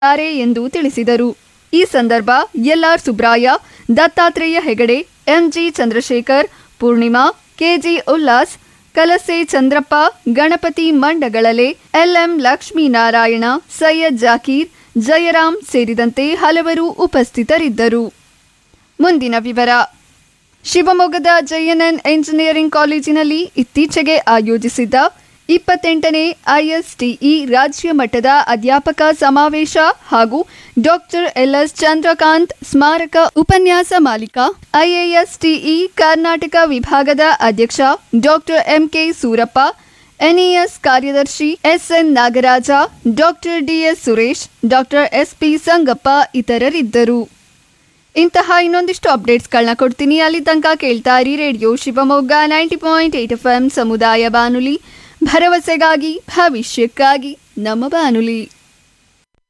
ತಾರೆ ಎಂದು ತಿಳಿಸಿದರು ಈ ಸಂದರ್ಭ LR Subraya Dattatreya Hegde MG Chandrashekar Purnima KG Ullas Kalase Chandrappa Ganapathi Mandagalale LM Lakshminarayana Syed Zakir Jayaram ಸೇರಿದಂತೆ ಹಲವರು ಉಪಸ್ಥಿತರಿದ್ದರು ಮುಂದಿನ ವಿವರ ಶಿವಮೊಗ್ಗದ ಜೆಎನ್ಎನ್ ಎಂಜಿನಿಯರಿಂಗ್ ಕಾಲೇಜಿನಲ್ಲಿ ಇತ್ತೀಚೆಗೆ ಆಯೋಜಿಸಿದ್ದ ಇಪ್ಪತ್ತೆಂಟನೇ ಐಎಸ್ಟಿಇ ರಾಜ್ಯ ಮಟ್ಟದ ಅಧ್ಯಾಪಕ ಸಮಾವೇಶ ಹಾಗೂ ಡಾಕ್ಟರ್ ಎಲ್ಎಸ್ ಚಂದ್ರಕಾಂತ್ ಸ್ಮಾರಕ ಉಪನ್ಯಾಸ ಮಾಲಿಕ ಐಎಎಸ್ಟಿಇ ಕರ್ನಾಟಕ ವಿಭಾಗದ ಅಧ್ಯಕ್ಷ ಡಾಕ್ಟರ್ ಎಂಕೆ ಸೂರಪ್ಪ ಎನ್ಇಎಸ್ ಕಾರ್ಯದರ್ಶಿ SN Nagaraja doctor DS Suresh doctor SP Sangappa ಇತರರಿದ್ದರು ಇಂತಹ ಇನ್ನೊಂದಿಷ್ಟು ಅಪ್ಡೇಟ್ಸ್ಗಳನ್ನ ಕೊಡ್ತೀನಿ ಅಲ್ಲಿ ತನಕ ಕೇಳ್ತಾ ಇರಿ radio Shivamogga ninety point eight F M ಸಮುದಾಯ ಬಾನುಲಿ ಭರವಸೆಗಾಗಿ ಭವಿಷ್ಯಕ್ಕಾಗಿ ನಮ್ಮ ಬಾನುಲಿ